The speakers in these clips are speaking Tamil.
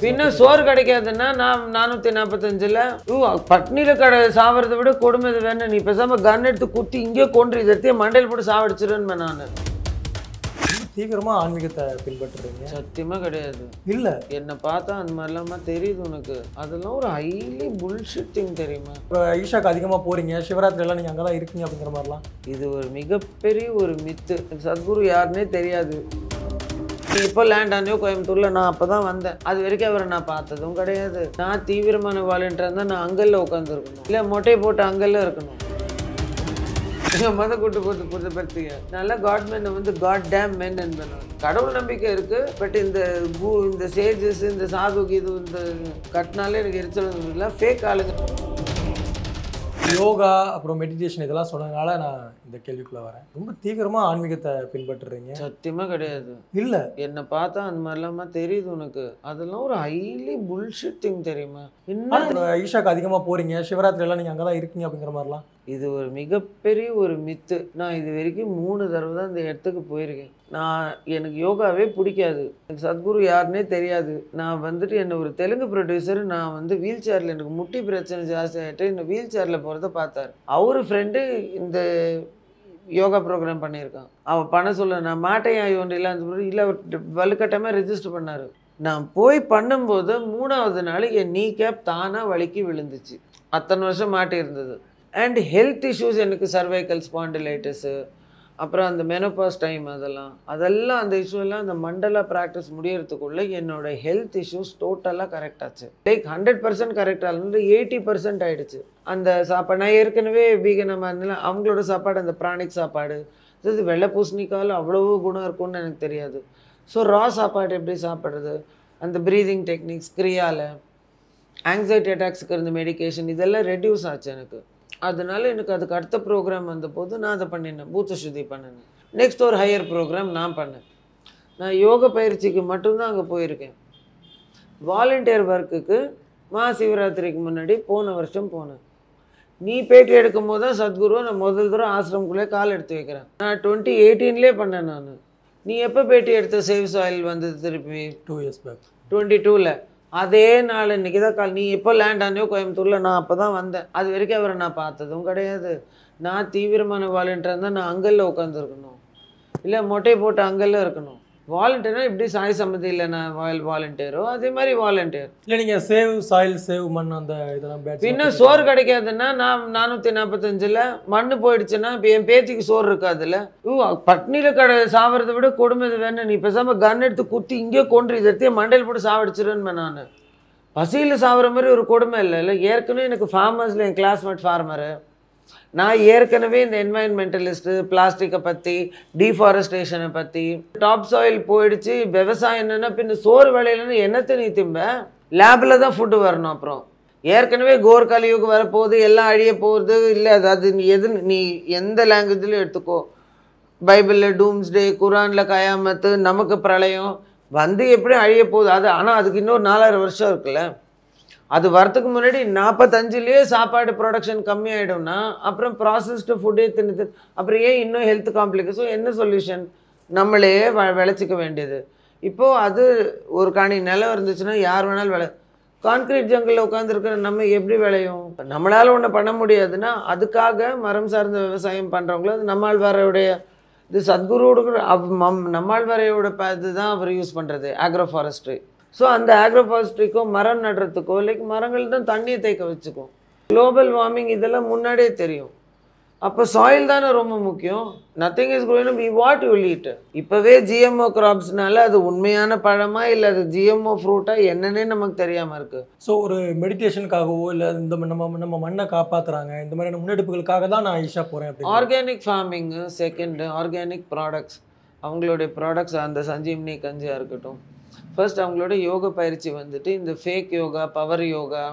பின்ன சோறு கிடைக்காதுன்னா நான் நானூற்றி நாற்பத்தஞ்சில் ஊ பட்னியில் கடை சாவறதை விட கொடுமை இது வேணும் நீ பேசாம கன் எடுத்து குத்தி இங்கே கொன்று இதை எடுத்து மண்டையில் போட்டு சாவடிச்சிருன்னு நான் தீவிரமா ஆன்மீகத்தை பின்பற்றுறீங்க சத்தியமா கிடையாது இல்ல என்னை பார்த்தா அந்த மாதிரிலாமா தெரியுது உனக்கு அதெல்லாம் ஒரு ஹைலி புல்ஷிட் திங் தெரியுமா இப்போ ஈஷாக்கு அதிகமா போறீங்க சிவராத்திரி எல்லாம் நீங்க அங்கதான் இருக்கீங்க அப்படிங்கிற மாதிரிலாம் இது ஒரு மிகப்பெரிய ஒரு மித்து சத்குரு யாருன்னே தெரியாது நீ இப்போ லேண்ட் ஆனியோ கோயம்புத்தூர்ல நான் அப்பதான் வந்தேன் அது வரைக்கும் அவரை நான் பார்த்ததும் கிடையாது நான் தீவிரமான வாலண்டியர் இருந்தால் நான் அங்கல்ல உட்காந்துருக்கணும் இல்லை மொட்டை போட்டு அங்கல்ல இருக்கணும் எங்கள் மத கூட்டு போட்டு புதுப்படுத்திங்க நல்லா காட் மேனை வந்து காட் டேம் மென் என்பேன் நான். கடவுள் நம்பிக்கை இருக்கு பட் இந்த பூ இந்த சேஜஸ் இந்த சாது இது இந்த கட்டினாலே எனக்கு எரிச்சல் இல்லை ஃபேக் ஆளுங்க யோகா அப்புறம் மெடிடேஷன் இதெல்லாம் சொன்னதுனால நான் இந்த கேள்விக்குள்ள வரேன் ரொம்ப தீவிரமா ஆன்மீகத்தை பின்பற்றுறீங்க சத்தியமா கிடையாது இல்ல என்னை பார்த்தா அந்த மாதிரிலாமா தெரியுது உனக்கு அதெல்லாம் ஒரு ஹைலி புல்ஷிட் திங் தெரியுமா என்ன ஆனா இப்ப ஈஷாக்கு அதிகமா போறீங்க சிவராத்திரி எல்லாம் நீங்க அங்கதான் இருக்கீங்க அப்படிங்கிற மாதிரிலாம் இது ஒரு மிகப்பெரிய ஒரு மித்து நான் இது வரைக்கும் மூணு தடவை தான் இந்த இடத்துக்கு போயிருக்கேன் நான் எனக்கு யோகாவே பிடிக்காது எனக்கு சத்குரு யாருன்னே தெரியாது நான் வந்துட்டு என்ன ஒரு தெலுங்கு ப்ரொடியூசர் நான் வந்து வீல் சேரில் எனக்கு முட்டி பிரச்சனை ஜாஸ்தி ஆகிட்டு என்ன வீல் சேரில் போகிறத பார்த்தாரு அவர் ஃப்ரெண்டு இந்த யோகா ப்ரோக்ராம் பண்ணியிருக்கான் அவன் பண்ண சொல்ல நான் மாட்டையா ஒன்றில் அந்த பிறகு இல்லை அவர் வலுக்கட்டமாக ரெஜிஸ்டர் பண்ணார் நான் போய் பண்ணும்போது மூணாவது நாள் என் நீ கேப் தானாக வலிக்கி விழுந்துச்சு அத்தனை வருஷம் மாட்டி இருந்தது அண்ட் ஹெல்த் இஷ்யூஸ் எனக்கு சர்வைக்கல் ஸ்பாண்டிலைட்டிஸு அப்புறம் அந்த மெனோபாஸ் டைம் அதெல்லாம் அதெல்லாம் அந்த இஷ்யூ எல்லாம் அந்த மண்டலா ப்ராக்டிஸ் முடியறதுக்குள்ள என்னோட ஹெல்த் இஷ்யூஸ் டோட்டலாக கரெக்ட் ஆச்சு லைக் ஹண்ட்ரட் பர்சன்ட் கரெக்டாக இருந்து எயிட்டி பர்சன்ட் ஆயிடுச்சு அந்த சாப்பாடு நான் ஏற்கனவே வீகனமாக இருந்தாலும் அவங்களோட சாப்பாடு அந்த பிராணிக் சாப்பாடு இது வெள்ளை பூசணிக்கால் அவ்வளவு குணம் இருக்கும்னு எனக்கு தெரியாது ஸோ ரா சாப்பாடு எப்படி சாப்பிட்றது அந்த ப்ரீதிங் டெக்னிக்ஸ் கிரியால ஆங்ஸைட்டி அட்டாக்ஸுக்கு இருந்த மெடிகேஷன் இதெல்லாம் ரெடியூஸ் ஆச்சு எனக்கு அதனால எனக்கு அதுக்கு அடுத்த ப்ரோக்ராம் வந்தபோது நான் அதை பண்ணினேன் பூத்த சுத்தி பண்ணினேன் நெக்ஸ்ட் ஒரு ஹையர் ப்ரோக்ராம் நான் பண்ணேன் நான் யோக பயிற்சிக்கு மட்டும்தான் அங்கே போயிருக்கேன் வாலண்டியர் ஒர்க்குக்கு மகா சிவராத்திரிக்கு முன்னாடி போன வருஷம் போனேன் நீ பேட்டி எடுக்கும் போது தான் சத்குரு நான் முதல் தடவை ஆசிரமக்குள்ளே கால் எடுத்து வைக்கிறேன் நான் டுவெண்ட்டி எயிட்டீன்லேயே பண்ணேன் நான் நீ எப்போ பேட்டி எடுத்த சேவ் சாயில் வந்தது திருப்பி டூ இயர்ஸ் பேக் டுவெண்ட்டி டூவில் அதே நாள் இன்னைக்கு தான் கால் நீ எப்போ லேண்ட் ஆனியோ கோயம்புத்தூரில் நான் அப்போ தான் வந்தேன் அது வரைக்கும் அவரை நான் பார்த்ததும் கிடையாது நான் தீவிரமான வாலண்டியர் இருந்தால் நான் அங்கல்ல உட்காந்துருக்கணும் இல்லை மொட்டை போட்டு அங்கல்ல இருக்கணும் வாலண்டியர்னா இப்படி சாய் சம்மதியில் நான் வால் வாலண்டியரோ அதே மாதிரி வாலண்டியர் இல்ல நீங்க சேவ் சாயில் சேவ் மண் அந்த இதெல்லாம் பேட்ச் பின்ன சோறு கிடைக்காதுன்னா நான் நானூற்றி நாற்பத்தஞ்சில் மண்ணு போயிடுச்சுன்னா இப்போ என் பேத்திக்கு சோறு இருக்காதுல்ல ஊ பட்னியில் கடை சாவறதை விட கொடுமை இது வேணும் நீ பேசாம கன் எடுத்து குத்தி இங்கே கொன்று இதை எடுத்து மண்டையில் போட்டு சாவடிச்சிருன்னு நான் பசியில் சாவற மாதிரி ஒரு கொடுமை இல்லை இல்லை ஏற்கனவே எனக்கு ஃபார்மர்ஸில் என் கிளாஸ்மேட் ஃபார்மரு நான் ஏற்கனவே இந்த என்வாயன்மெண்டலிஸ்ட்டு பிளாஸ்டிக்கை பற்றி டீஃபாரஸ்டேஷனை பற்றி டாப் சாயில் போயிடுச்சு விவசாயம் என்னன்னா பின்ன சோறு விளையலன்னு என்னத்தை நீ திம்ப லேபில் தான் ஃபுட்டு வரணும் அப்புறம் ஏற்கனவே கோர் கலியுக்கு வரப்போகுது எல்லாம் அழிய போகுது இல்லை அது அது நீ எது நீ எந்த லாங்குவேஜ்லையும் எடுத்துக்கோ பைபிளில் டூம்ஸ்டே குரானில் கயாமத்து நமக்கு பிரளயம் வந்து எப்படி அழிய போகுது அது ஆனால் அதுக்கு இன்னொரு நாலாயிரம் வருஷம் இருக்குல்ல அது வரத்துக்கு முன்னாடி நாற்பத்தஞ்சுலேயே சாப்பாடு ப்ரொடக்ஷன் கம்மியாயிடும்னா அப்புறம் ப்ராசஸ்டு ஃபுட்டே தின்னு தின்னு அப்புறம் ஏன் இன்னும் ஹெல்த் காம்ப்ளிகேஷன் என்ன சொல்யூஷன் நம்மளே வ விளைச்சிக்க வேண்டியது இப்போது அது ஒரு காணி நிலம் இருந்துச்சுன்னா யார் வேணாலும் விளை கான்கிரீட் ஜங்கிளில் உட்காந்துருக்கிற நம்ம எப்படி விளையும் நம்மளால் ஒன்று பண்ண முடியாதுன்னா அதுக்காக மரம் சார்ந்த விவசாயம் பண்ணுறவங்களும் அது நம்மாழ்வாரோடைய இது சத்குருவோட கூட அவ் மம் நம்மாழ்வாரையோட ப இதுதான் அவர் யூஸ் பண்ணுறது ஆக்ரோ ஃபாரஸ்ட்ரி ஸோ அந்த ஆக்ரோ ஃபாரஸ்ட்ரிக்கோ மரம் நடுறதுக்கோ லைக் மரங்கள் தான் தண்ணியை தேக்க வச்சுக்கும் குளோபல் வார்மிங் இதெல்லாம் முன்னாடியே தெரியும் அப்போ சாயில் தானே ரொம்ப முக்கியம் nothing is going be what you eat இப்போவே ஜிஎம்ஓ கிராப்ஸ்னால அது உண்மையான பழமா இல்லை அது ஜிஎம்ஓ ஃப்ரூட்டா என்னன்னே நமக்கு தெரியாமல் இருக்குது ஸோ ஒரு மெடிடேஷனுக்காகவோ இல்லை இந்த ம- நம்ம நம்ம மண்ணை காப்பாத்துறாங்க இந்த மாதிரியான முன்னெடுப்புகளுக்காக தான் நான் ஈஷா போறேன் அப்படின்னு organic farming second organic products அவங்களுடைய ப்ராடக்ட்ஸ் அந்த சஞ்சீவ்னி கஞ்சியாக இருக்கட்டும் ஃபர்ஸ்ட் அவங்களோட யோக பயிற்சி வந்துட்டு இந்த ஃபேக் யோகா பவர் யோகா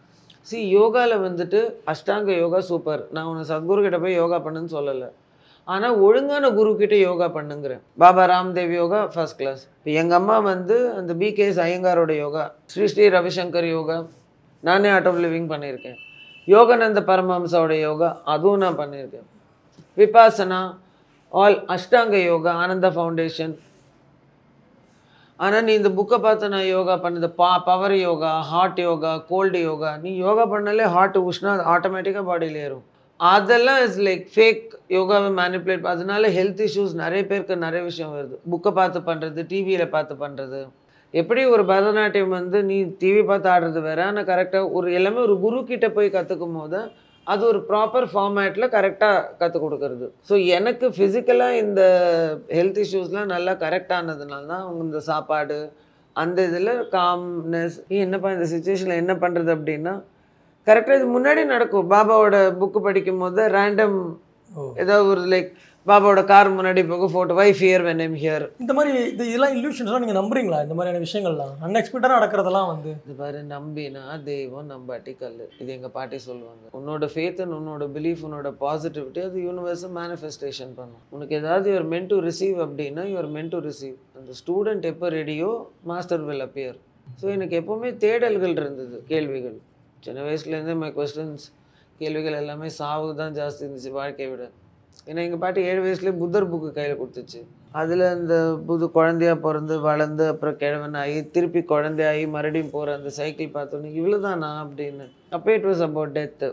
சி யோகாவில் வந்துட்டு அஷ்டாங்க யோகா சூப்பர் நான் உன்னை சத்குரு கிட்ட போய் யோகா பண்ணுன்னு சொல்லலை ஆனால் ஒழுங்கான குரு கிட்ட யோகா பண்ணுங்கிறேன் Baba Ramdev yoga first class இப்போ எங்கள் அம்மா வந்து அந்த பிகேஎஸ் ஐயங்காரோட யோகா ஸ்ரீ ஸ்ரீ ரவிசங்கர் யோகா நானே ஆர்ட் ஆஃப் லிவிங் பண்ணியிருக்கேன் யோகானந்த பரமஹம்சாவோட யோகா அதுவும் நான் பண்ணியிருக்கேன் விபாசனா ஆல் அஷ்டாங்க யோகா ஆனந்த ஃபவுண்டேஷன் ஆனால் நீ இந்த புக்கை பார்த்து நான் யோகா பண்ணது பா power yoga hot yoga cold yoga நீ யோகா பண்ணாலே ஹார்ட் உஷ்ணா ஆட்டோமேட்டிக்காக பாடியில் ஏறும் அதெல்லாம் இஸ் லைக் ஃபேக் யோகாவை மேனிப்புலேட் அதனால ஹெல்த் இஷ்யூஸ் நிறைய பேருக்கு நிறைய விஷயம் வருது புக்கை பார்த்து பண்ணுறது டிவியில் பார்த்து பண்ணுறது எப்படி ஒரு பரதநாட்டியம் வந்து நீ டிவி பார்த்து ஆடுறது வேற ஆனால் கரெக்டாக ஒரு எல்லாமே ஒரு குரு கிட்ட போய் கற்றுக்கும் போது அது ஒரு ப்ராப்பர் ஃபார்மேட்டில் கரெக்டாக கற்றுக் கொடுக்கறது ஸோ எனக்கு ஃபிசிக்கலாக இந்த ஹெல்த் இஷ்யூஸ்லாம் நல்லா கரெக்டானதுனால தான் அவங்க இந்த சாப்பாடு அந்த இதில் காம்னஸ் என்னப்பா இந்த சுச்சுவேஷனில் என்ன பண்ணுறது அப்படின்னா கரெக்டாக இது முன்னாடி நடக்கும் பாபாவோட புக்கு படிக்கும் போது ரேண்டம் ஓ. ஏதாவது ஒரு லைக் பாபாவோட கார் முன்னாடி போக photo wife here when am here இந்த மாதிரி இது இதெல்லாம் இல்லூஷன்ஸ்லாம் நீங்கள் நம்புறீங்களா இந்த மாதிரியான விஷயங்கள்லாம் அன்எக்ஸ்பெக்டடாக நடக்கிறதெல்லாம் வந்து இது பாரு நம்பினா தெய்வம் நம்பாட்டி கல் இது எங்கள் பாட்டி சொல்லுவாங்க உன்னோட ஃபேத் அண்ட் உன்னோட பிலீஃப் உன்னோட பாசிட்டிவிட்டி அது யூனிவர்ஸை மேனிஃபெஸ்டேஷன் பண்ணும் உனக்கு ஏதாவது யுவர் மென் டு ரிசீவ் அப்படின்னா யுவர் மென் டு ரிசீவ் அந்த ஸ்டூடெண்ட் எப்போ ரெடியோ மாஸ்டர் வில் அப்பியர் ஸோ எனக்கு எப்போவுமே தேடல்கள் இருந்தது கேள்விகள் சின்ன வயசுலேருந்தே மை கொஸ்டின்ஸ் கேள்விகள் எல்லாமே சாவு தான் ஜாஸ்தி இருந்துச்சு வாழ்க்கையை விட ஏன்னா எங்கள் பாட்டி ஏழு வயசுலேயே புத்தர் புக்கு கையில் கொடுத்துச்சு அதில் இந்த புது குழந்தையா பிறந்து வளர்ந்து அப்புறம் கிழவன் ஆகி திருப்பி குழந்தையாகி மறுபடியும் போகிற அந்த சைக்கிள் பார்த்தோன்னே இவ்வளோதானா அப்படின்னு அப்போ it was about death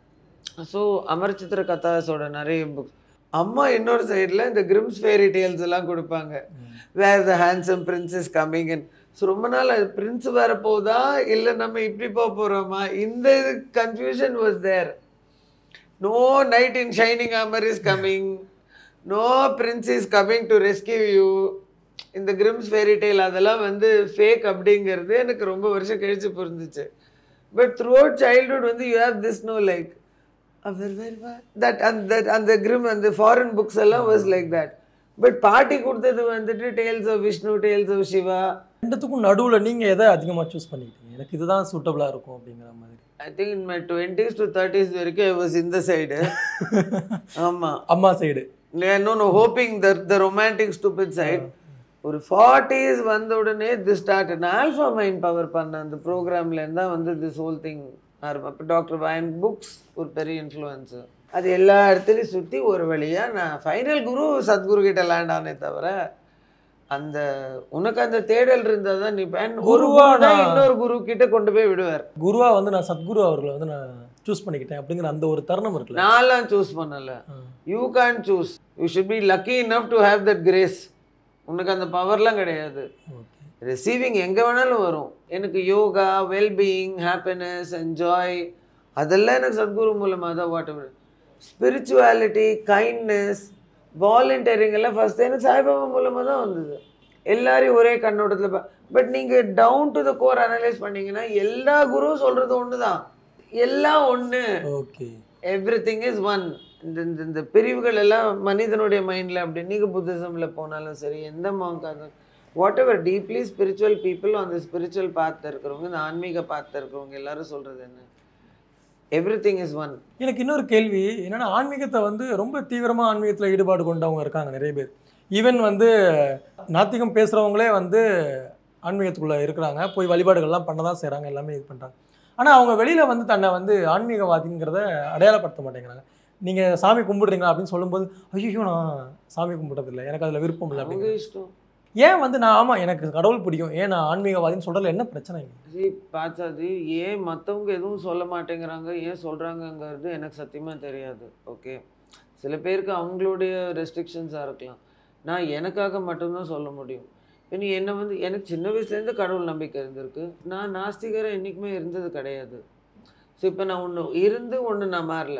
so அமர்சித்திர கதாஸோட நிறைய புக்ஸ் அம்மா இன்னொரு சைடில் இந்த கிரிம்ஸ் ஃபேரி டேல்ஸ் எல்லாம் கொடுப்பாங்க where the handsome princes coming in so ரொம்ப நாள் அது பிரின்ஸ் வர போதா இல்லை நம்ம இப்படி போக போகிறோமா இந்த இது confusion was there no knight in shining armour is coming no prince is coming to rescue you இந்த கிரிம்ஸ் ஃபேரி டெய்ல் அதெல்லாம் வந்து ஃபேக் அப்படிங்கிறது எனக்கு ரொம்ப வருஷம் கழிச்சு புரிஞ்சிச்சு பட் த்ரூ அவுட் சைல்ட்ஹுட் வந்து you have this no like அவர் தட் அந்த அந்த கிரிம் அந்த ஃபாரின் புக்ஸ் எல்லாம் வாஸ் லைக் தட் பட் பாட்டி கொடுத்தது வந்துட்டு tales of Vishnu tales of Shiva ரெண்டுத்துக்கும் நடுவில் நீங்கள் எதை அதிகமாக சூஸ் பண்ணிக்கிட்டீங்க எனக்கு இதுதான் சூட்டபுளாக இருக்கும் அப்படிங்கிற மாதிரி I think in my twenties to thirties வரைக்கும் ஐ வாஸ் இந்த சைடு ஆமாம் அம்மா side no no hopping the the romantic stupid side ஒரு ஃபார்ட்டிஸ் வந்த உடனே தி ஸ்டார்ட் நான் ஆல்ஃபா மைண்ட் பவர் பண்ண அந்த ப்ரோக்ராம்லேருந்து தான் வந்து திஸ் ஹோல் திங் ஆரம்பம் அப்போ டாக்டர் வயன் புக்ஸ் ஒரு பெரிய இன்ஃப்ளூயன்ஸு அது எல்லா இடத்துலையும் சுற்றி ஒரு வழியாக நான் ஃபைனல் குரு சத்குரு கிட்ட லேண்ட் ஆனே தவிர அந்த உனக்கு அந்த தேடல் இருந்தால் தான் நீ பயன் ஒரு குருவா குரு தான் நான் இன்னொரு குரு கிட்ட கொண்டு போய் விடுவார் குருவா வந்து நான் சத்குரு அவர்களை வந்து நான் சூஸ் பண்ணிக்கிட்டேன் அப்படிங்கிற அந்த ஒரு தருணம் இருக்குல்ல நான்லாம் சூஸ் பண்ணலை ஆ. You can choose you should be lucky enough to have that grace உனக்கு அந்த பவர்லாம் கிடையாது ஓகே ரிசீவிங் எங்கே வேணாலும் வரும் எனக்கு யோகா வெல்பீயிங் ஹாப்பினஸ் என்ஜாய் அதெல்லாம் எனக்கு சத்குரு மூலமாக தான் whatever spirituality kindness volunteering எல்லாம் ஃபஸ்ட் எனக்கு சாய்பாபா மூலமாக தான் வந்தது எல்லாரையும் ஒரே கண்ணோட்டத்தில் பட் நீங்கள் down to the core analyse பண்ணீங்கன்னா எல்லா குருவும் சொல்கிறது ஒன்று தான் எல்லாம் ஒன்று okay everything is one இந்த இந்த இந்த பிரிவுகள் எல்லாம் மனிதனுடைய மைண்டில் அப்படி நீங்கள் புத்திசமில் போனாலும் சரி எந்த மாங்காக whatever deeply spiritual people அந்த ஸ்பிரிச்சுவல் பாத்தில் இருக்கிறவங்க இந்த ஆன்மீக பாத்தில் இருக்கிறவங்க எல்லாரும் சொல்கிறது என்ன எவ்ரி திங் இஸ் ஒன் எனக்கு இன்னொரு கேள்வி என்னன்னா ஆன்மீகத்தை வந்து ரொம்ப தீவிரமாக ஆன்மீகத்தில் ஈடுபாடு கொண்டவங்க இருக்காங்க நிறைய பேர் ஈவன் வந்து நாத்திகம் பேசுகிறவங்களே வந்து ஆன்மீகத்துக்குள்ளே இருக்கிறாங்க போய் வழிபாடுகள்லாம் பண்ண தான் செய்கிறாங்க எல்லாமே இது பண்ணுறாங்க ஆனால் அவங்க வெளியில் வந்து தன்னை வந்து ஆன்மீகவாதிங்கிறத அடையாளப்படுத்த மாட்டேங்கிறாங்க நீங்கள் சாமி கும்பிடுறீங்களா அப்படின்னு சொல்லும்போது ஐயோ நான் சாமி கும்பிட்றதில்ல எனக்கு அதில் விருப்பம் இல்லை அவங்க அப்படிங்க இஷ்டம் ஏன் வந்து நான் ஆமாம் எனக்கு கடவுள் பிடிக்கும் ஏன் நான் ஆன்மீகவாதின்னு சொல்கிறதுல என்ன பிரச்சனைங்க சரி பாச்சாது ஏன் மற்றவங்க எதுவும் சொல்ல மாட்டேங்கிறாங்க ஏன் சொல்கிறாங்கங்கிறது எனக்கு சத்தியமாக தெரியாது ஓகே சில பேருக்கு அவங்களுடைய ரெஸ்ட்ரிக்ஷன்ஸாக இருக்கலாம் நான் எனக்காக மட்டும்தான் சொல்ல முடியும் இப்போ நீ என்னை வந்து எனக்கு சின்ன வயசுலேருந்து கடவுள் நம்பிக்கை இருந்திருக்கு நான் நாஸ்திகராக என்றைக்குமே இருந்தது கிடையாது ஸோ இப்போ நான் ஒன்று இருந்து ஒன்று நான் மாறல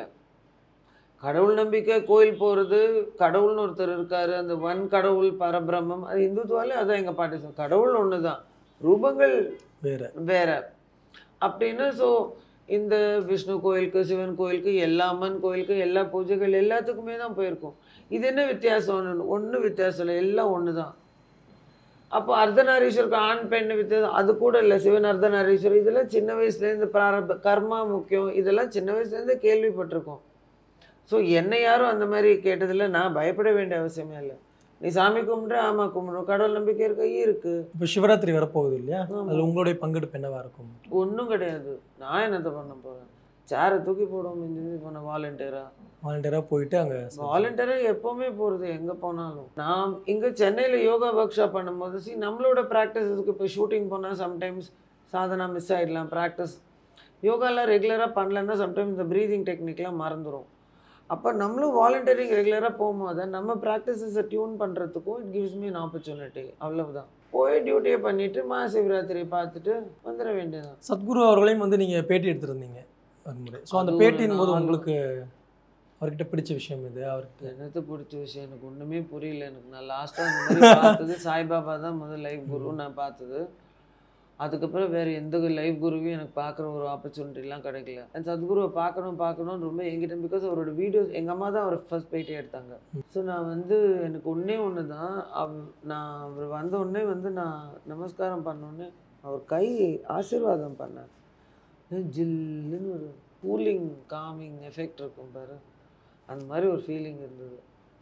கடவுள் நம்பிக்கை கோயில் போகிறது கடவுள்னு ஒருத்தர் இருக்கார் அந்த ஒன் கடவுள் பரபிரம்மம் அது இந்துத்துவாலே அதான் எங்கள் பாட்டி சொல் கடவுள் ஒன்று தான் ரூபங்கள் வேற வேற அப்படின்னு ஸோ இந்த விஷ்ணு கோயிலுக்கு சிவன் கோயிலுக்கு எல்லா அம்மன் கோயிலுக்கு எல்லா பூஜைகள் எல்லாத்துக்குமே தான் போயிருக்கோம் இது என்ன வித்தியாசம் ஒன்று ஒன்றும் வித்தியாசம் இல்லை எல்லாம் ஒன்று தான் அப்போ அர்த்தநாரீஸ்வருக்கு ஆண் பெண் வித்தியாசம் அது கூட இல்லை சிவன் அர்த்தநாரீஸ்வரர் இதெல்லாம் சின்ன வயசுலேருந்து பிராரம்ப கர்மா முக்கியம் இதெல்லாம் சின்ன வயசுலேருந்து கேள்விப்பட்டிருக்கோம் ஸோ என்னை யாரும் அந்த மாதிரி கேட்டதில்ல நான் பயப்பட வேண்டிய அவசியமே இல்லை நீ சாமி கும்பிட்ற ஆமாம் கும்பிட்றோம் கடவுள் நம்பிக்கை இருக்க இருக்கு இப்போ சிவராத்திரி வரப்போகுது இல்லையா ஆமா. அதில் உங்களுடைய பங்கெடுப்பு என்னவா இருக்கும் ஒன்றும் கிடையாது நான் என்னத்தை பண்ண போகிறேன் சேரை தூக்கி போடுவோம் மிஞ்சி போன வாலண்டியரா வாலண்டியராக போயிட்டு அங்கே வாலண்டியராக எப்போவுமே போகிறது எங்கே போனாலும் நான் இங்கே சென்னையில் யோகா ஒர்க் ஷாப் பண்ணும்போது சி நம்மளோட ப்ராக்டிஸஸ்க்கு இப்போ ஷூட்டிங் போனால் சம்டைம்ஸ் சாதனா மிஸ் ஆகிடலாம் ப்ராக்டிஸ் யோகாலாம் ரெகுலராக பண்ணலன்னா சம்டைம்ஸ் இந்த ப்ரீதிங் டெக்னிக்லாம் மறந்துடும் அப்போ நம்மளும் வாலண்டியரிங் ரெகுலராக போகும்போது நம்ம ப்ராக்டிசஸை டியூன் பண்ணுறதுக்கும் it gives me an opportunity அவ்வளவுதான் போய் டியூட்டியை பண்ணிவிட்டு மகாசிவராத்திரி பார்த்துட்டு வந்துட வேண்டியதுதான் சத்குரு அவர்களையும் வந்து நீங்கள் பேட்டி எடுத்திருந்தீங்க ஒரு முறை ஸோ அந்த அது ஒரு பேட்டியின் போது நாலு- உங்களுக்கு அவர்கிட்ட பிடிச்ச விஷயம் இது அவர்கிட்ட எனக்கு பிடிச்ச விஷயம் எனக்கு ஒன்றுமே புரியல எனக்கு நான் லாஸ்ட்டாக இந்த மாதிரி பார்த்தது சாய்பாபா தான் முதல் லைஃப் குரு நான் பார்த்தது அதுக்கப்புறம் வேறு எந்த லைஃப் குருவையும் எனக்கு பார்க்குற ஒரு ஆப்பர்ச்சுனிட்டிலாம் கிடைக்கல அந்த சத்குருவை பார்க்கணும் பார்க்கணும்னு ரொம்ப எங்கிட்ட பிகாஸ் அவரோட வீடியோஸ் எங்கள் அம்மா தான் அவர் ஃபர்ஸ்ட் போயிட்டே எடுத்தாங்க ஸோ நான் வந்து எனக்கு ஒன்றே ஒன்று தான் அவ் நான் அவர் வந்த உடனே வந்து நான் நமஸ்காரம் பண்ணோன்னே அவர் கை ஆசீர்வாதம் பண்ணார் ஜில்லுன்னு ஒரு கூலிங் காமிங் எஃபெக்ட் இருக்கும் பாரு அந்த மாதிரி ஒரு ஃபீலிங் இருந்தது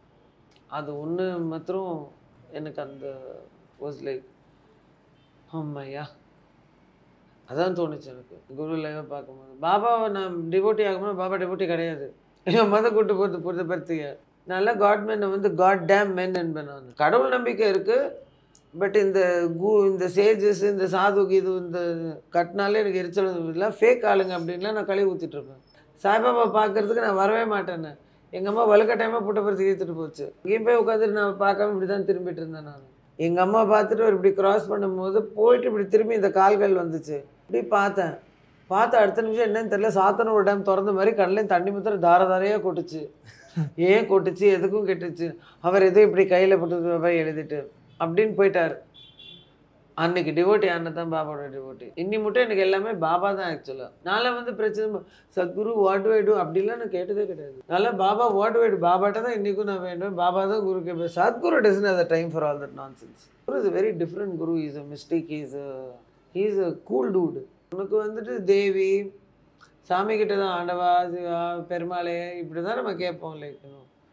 அது ஒன்று மாத்திரம் எனக்கு அந்த வாஸ் லைக் அம்மையா அதான் தோணுச்சு எனக்கு குரு லைவாக பார்க்கும்போது பாபாவை நான் டிவோட்டி ஆகும்போது பாபா டிவோட்டி கிடையாது என் மத கூட்டு போகிறது பொறுத்த பருத்திய நல்ல காட் மேனை வந்து காட் டேம் மென் என்பேன் நான் கடவுள் நம்பிக்கை இருக்குது பட் இந்த கு இந்த சேஜஸ் இந்த சாது இது இந்த கட்டினாலே எனக்கு எரிச்சல் இல்லை ஃபேக் ஆளுங்க அப்படின்லாம் நான் கழுவி ஊற்றிட்டு இருப்பேன் சாய்பாபா பார்க்கறதுக்கு நான் வரவே மாட்டேன்னு எங்கள் அம்மா வலுக்கட்டாயமாக புட்டபுரத்துக்கு இழுத்துட்டு போச்சு இங்கேயும் போய் உட்காந்துட்டு நான் பார்க்காம இப்படி தான் திரும்பிட்டு இருந்தேன் நான் எங்கள் அம்மா பார்த்துட்டு ஒரு இப்படி கிராஸ் பண்ணும்போது போயிட்டு இப்படி திரும்பி இந்த கால்கள் வந்துச்சு இப்படி பார்த்தேன் பார்த்த அடுத்த நிமிஷம் என்னன்னு தெரியல சாத்தன ஒரு டைம் திறந்த மாதிரி கண்ணிலையும் தண்ணி முத்திர தார தாரையாக கொட்டுச்சு ஏன் கொட்டுச்சு எதுக்கும் கெட்டுச்சு அவர் எதுவும் இப்படி கையில் போட்டு போய் எழுதிட்டு அப்படின்னு போயிட்டார் அன்னைக்கு டிவோட்டி அண்ணன் தான் பாபாவோட டிவோட்டி இன்னி மட்டும் எனக்கு எல்லாமே பாபா தான் ஆக்சுவலாக நான்லாம் வந்து பிரச்சனை சத்குரு வாட் வைடு அப்படிலாம் நான் கேட்டதே கிடையாது நல்லா பாபா வாட் வைடு பாபாட்ட தான் இன்றைக்கும் நான் வேண்டும் பாபா தான் குரு கேட்பேன் Sadhguru doesn't have time for all that nonsense guru is very different guru is a mistake is is a cool dude உனக்கு வந்துட்டு தேவி சாமி கிட்ட தான் ஆண்டவா சிவா பெருமாளே இப்படி தான் நம்ம கேட்போம் லைக்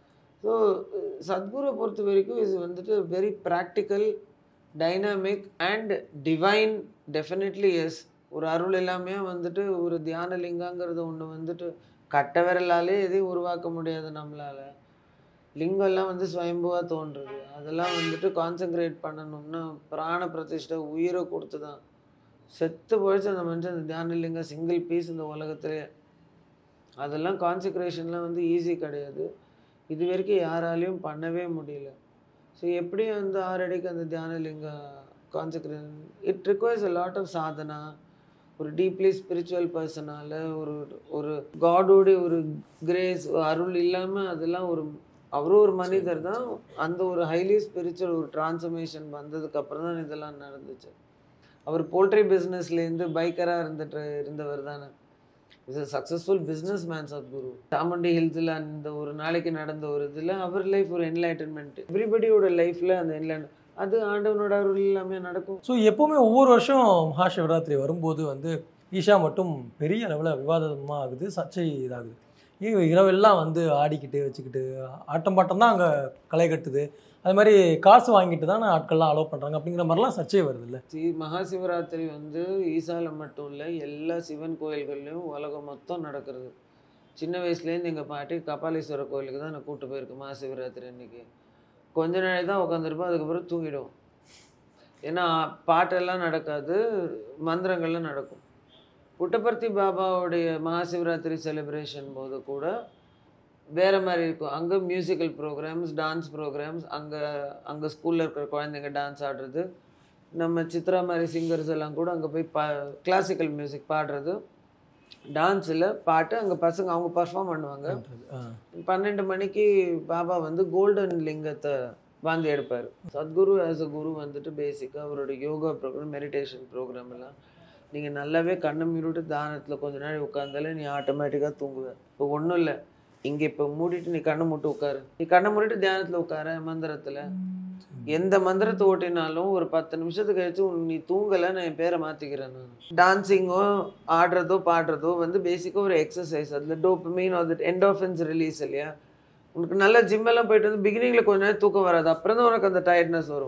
ஸோ சத்குருவை பொறுத்த வரைக்கும் இது வந்துட்டு very practical dynamic and divine definitely yes ஒரு அருள் எல்லாமே வந்துட்டு ஒரு தியான லிங்கங்கிறது ஒன்று வந்துட்டு கட்ட விரலாலே எதையும் உருவாக்க முடியாது நம்மளால் லிங்கம்லாம் வந்து ஸ்வயம்புவாக தோன்றுது அதெல்லாம் வந்துட்டு கான்சென்ட்ரேட் பண்ணணும்னா பிராண பிரதிஷ்டை உயிரை கொடுத்து தான் செத்து போயிடுச்சு அந்த மனுஷன் அந்த தியான லிங்கம் சிங்கிள் பீஸ் இந்த உலகத்திலே அதெல்லாம் கான்சென்ட்ரேஷன்லாம் வந்து ஈஸி கிடையாது இது வரைக்கும் யாராலையும் பண்ணவே முடியல ஸோ எப்படி வந்து ஆறடிக்கு அந்த Dhyanalinga concentration it requires a lot of sadhana ஒரு டீப்லி ஸ்பிரிச்சுவல் பர்சனால ஒரு ஒரு காடோடைய ஒரு கிரேஸ் அருள் இல்லாமல் அதெல்லாம் ஒரு அவரும் ஒரு மனிதர் தான் அந்த ஒரு ஹைலி ஸ்பிரிச்சுவல் ஒரு டிரான்ஸ்ஃபர்மேஷன் வந்ததுக்கு அப்புறம் தான் இதெல்லாம் நடந்துச்சு அவர் போல்ட்ரி பிஸ்னஸ்லேருந்து பைக்கராக இருந்துட்டு இருந்தவர் தானே is a successful businessman Sadhguru Chamundi ஹில்ஸில் அந்த ஒரு நாளைக்கு நடந்த ஒரு இதில் அவர் லைஃப் ஒரு என்லைட்டன்மெண்ட் எவ்ரிபடியோட லைஃப்பில் அந்த என்லைன் அது ஆண்டவனோட அருள் எல்லாமே நடக்கும் ஸோ எப்போவுமே ஒவ்வொரு வருஷம் மகாசிவராத்திரி வரும்போது வந்து ஈஷா மட்டும் பெரிய அளவில் விவாதமாக ஆகுது சர்ச்சை இதாகுது ஏன் இரவெல்லாம் வந்து ஆடிக்கிட்டு வச்சுக்கிட்டு ஆட்டம் பாட்டம் தான் அங்கே களை கட்டுது அது மாதிரி காசு வாங்கிட்டு தான் ஆட்கள்லாம் அலோவ் பண்ணுறாங்க அப்படிங்கிற மாதிரிலாம் சர்ச்சை வருது இல்லை சி மகா சிவராத்திரி வந்து ஈசால மட்டும் இல்லை எல்லா சிவன் கோயில்கள்லையும் உலகம் மொத்தம் நடக்கிறது சின்ன வயசுலேருந்து எங்கள் பாட்டி கபாலீஸ்வரர் கோயிலுக்கு தான் நான் கூட்டு போயிருக்கேன் மகா சிவராத்திரி அன்னைக்கு கொஞ்ச நாள் தான் உட்காந்துருப்போம் அதுக்கப்புறம் தூங்கிடுவோம் ஏன்னா பாட்டெல்லாம் நடக்காது மந்திரங்கள்லாம் நடக்கும் புட்டபர்த்தி பாபாவுடைய மகா சிவராத்திரி செலிப்ரேஷன் போது கூட வேறு மாதிரி இருக்கும் அங்கே மியூசிக்கல் ப்ரோக்ராம்ஸ் டான்ஸ் ப்ரோக்ராம்ஸ் அங்கே அங்கே ஸ்கூலில் இருக்கிற குழந்தைங்க டான்ஸ் ஆடுறது நம்ம சித்ரா மாதிரி சிங்கர்ஸ் எல்லாம் கூட அங்கே போய் பா கிளாசிக்கல் மியூசிக் பாடுறது டான்ஸில் பாட்டு அங்கே பசங்க அவங்க பர்ஃபார்ம் பண்ணுவாங்க ஆ. பன்னெண்டு மணிக்கு பாபா வந்து கோல்டன் லிங்கத்தை வாந்தி எடுப்பார் சத்குரு ஆஸ் அ குரு வந்துட்டு பேசிக்காக அவரோட யோகா ப்ரோக்ராம் மெடிடேஷன் ப்ரோக்ராம் எல்லாம் நீங்கள் நல்லாவே கண்ணை மூடிட்டு தானத்தில் கொஞ்ச நாள் உட்காந்தாலே நீ ஆட்டோமேட்டிக்காக தூங்குவ இப்போ ஒன்றும் இல்லை இங்கே இப்போ மூடிட்டு நீ கண்ணை மூட்டு உட்காரு நீ கண்ணை மூடிட்டு தியானத்தில் உட்கார மந்திரத்தில் எந்த மந்திரத்தை ஓட்டினாலும் ஒரு பத்து நிமிஷத்துக்கு கழிச்சு உன் நீ தூங்கலை நான் என் பேரை மாற்றிக்கிறேன் நான் டான்ஸிங்கோ ஆடுறதோ பாடுறதோ வந்து பேசிக்காக ஒரு எக்ஸசைஸ் அதில் டோப்பமீன் அது என்டோஃபின்ஸ் ரிலீஸ் இல்லையா உனக்கு நல்ல ஜிம் எல்லாம் போயிட்டு வந்து பிகினிங்கில் கொஞ்ச நேரம் தூக்கம் வராது அப்புறம் தான் உனக்கு அந்த டயர்ட்னஸ் வரும்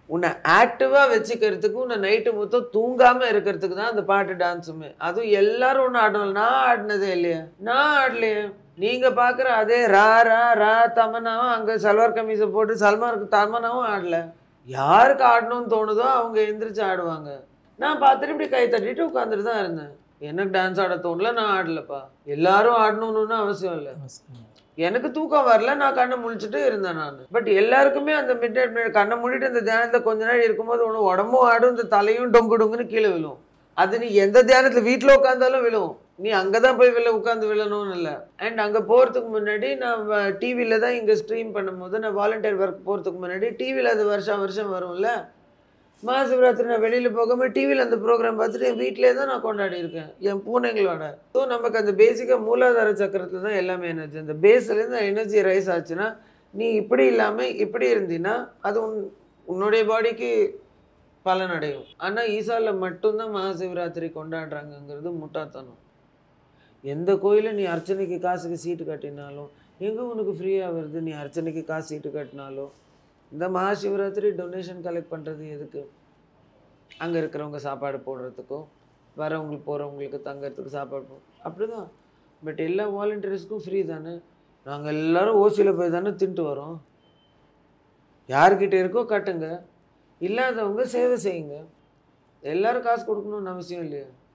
உன்னை ஆக்டிவாக வச்சுக்கிறதுக்கு உன்னை நைட்டு மொத்தம் தூங்காமல் இருக்கிறதுக்கு தான் அந்த பாட்டு டான்ஸுமே அதுவும் எல்லாரும் ஒன்று ஆடணும் நான் ஆடினதே இல்லையா நான் ஆடலையே நீங்கள் பார்க்குற அதே ரா ரா ரா தமன்னாவும் அங்கே சல்வார் கமீஸை போட்டு சல்மாருக்கு தமன்னாவும் ஆடல யாருக்கு ஆடணும்னு தோணுதோ அவங்க எந்திரிச்சு ஆடுவாங்க நான் பார்த்துட்டு இப்படி கை தட்டிட்டு உட்காந்துட்டு தான் இருந்தேன் எனக்கு டான்ஸ் ஆட தோணல நான் ஆடலப்பா எல்லாரும் ஆடணும்னு அவசியம் இல்லை எனக்கு தூக்கம் வரல நான் கண்ணை முழிச்சிட்டு இருந்தேன் நான் பட் எல்லாருக்குமே அந்த மிட் நைட் கண்ணை மூடிட்டு இந்த தியானத்தில் கொஞ்ச நாள் இருக்கும்போது ஒன்று உடம்பும் ஆடும் இந்த தலையும் டொங்கு டொங்குன்னு கீழே விழும் அது நீ எந்த தியானத்தில் வீட்டில் உட்காந்தாலும் விழும் நீ அங்கே தான் போய் வெளில உட்காந்து விழணும்னு இல்லை அண்ட் அங்கே போகிறதுக்கு முன்னாடி நான் டிவியில் தான் இங்கே ஸ்ட்ரீம் பண்ணும்போது நான் வாலண்டியர் ஒர்க் போகிறதுக்கு முன்னாடி டிவியில் அது வருஷம் வருஷம் வரும்ல மகாசிவராத்திரி நான் வெளியில் போகாமல் டிவியில் அந்த ப்ரோக்ராம் பார்த்துட்டு என் வீட்டிலே தான் நான் கொண்டாடி இருக்கேன் என் பூனைங்களோட ஸோ நமக்கு அந்த பேசிக்காக மூலாதார சக்கரத்தில் தான் எல்லாமே எனர்ஜி அந்த பேஸ்லேருந்து எனர்ஜி ரைஸ் ஆச்சுன்னா நீ இப்படி இல்லாமல் இப்படி இருந்தீன்னா அது உன் உன்னுடைய பாடிக்கு பலனடையும் ஆனால் ஈசாவில் மட்டும்தான் மகாசிவராத்திரி கொண்டாடுறாங்கங்கிறது முட்டாத்தனம் எந்த கோயிலில் நீ அர்ச்சனைக்கு காசுக்கு சீட்டு கட்டினாலும் எங்கே உனக்கு ஃப்ரீயாக வருது நீ அர்ச்சனைக்கு காசு சீட்டு கட்டினாலும் இந்த மகாசிவராத்திரி டொனேஷன் கலெக்ட் பண்ணுறது எதுக்கு அங்கே இருக்கிறவங்க சாப்பாடு போடுறதுக்கும் வரவங்களுக்கு போகிறவங்களுக்கு தங்கறதுக்கு சாப்பாடு போ அப்படிதான் பட் எல்லா வாலண்டியர்ஸ்க்கும் ஃப்ரீ தானே நாங்கள் எல்லாரும் ஓசியில் போய் தானே தின்ட்டு வரோம் யார்கிட்ட இருக்கோ கட்டுங்க இல்லாதவங்க சேவை செய்யுங்க எல்லாரும் காசு கொடுக்கணும்னு அவசியம் இல்லையா